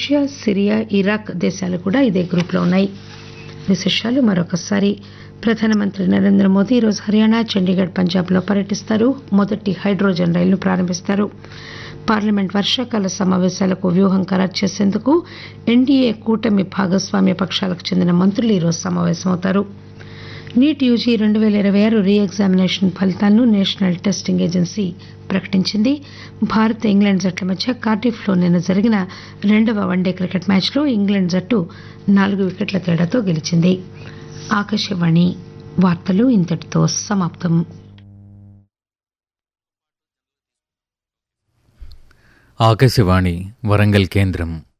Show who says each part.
Speaker 1: Russia Syria Iraq దేశాలు కూడా ఇదే గ్రూప్లో ఉన్నాయి విశేషాలు మరొకసారి ప్రధానమంత్రి నరేంద్ర మోదీ ఈరోజు హర్యానా చండీగఢ్ పంజాబ్లో పర్యటిస్తారు మొదటి హైడ్రోజన్ రైలును ప్రారంభిస్తారు పార్లమెంట్ వర్షాకాల సమావేశాలకు వ్యూహం ఖరారు చేసేందుకు ఎన్డీఏ కూటమి భాగస్వామ్య పక్షాలకు చెందిన మంత్రులు ఈరోజు సమావేశమవుతారు నీట్ యూజీ రెండు వేల ఇరవై ఆరు రీ ఎగ్జామినేషన్ ఫలితాలను నేషనల్ టెస్టింగ్ ఏజెన్సీ ప్రకటించింది భారత్ ఇంగ్లాండ్ జట్ల మధ్య కార్డిఫ్లో నిన్న జరిగిన రెండవ వన్డే క్రికెట్ మ్యాచ్లో ఇంగ్లాండ్ జట్టు నాలుగు వికెట్ల తేడాతో గెలిచింది ఆకాశవాణి వార్తలు ఇంతటితో సమాప్తం
Speaker 2: ఆకాశవాణి వరంగల్ కేంద్రం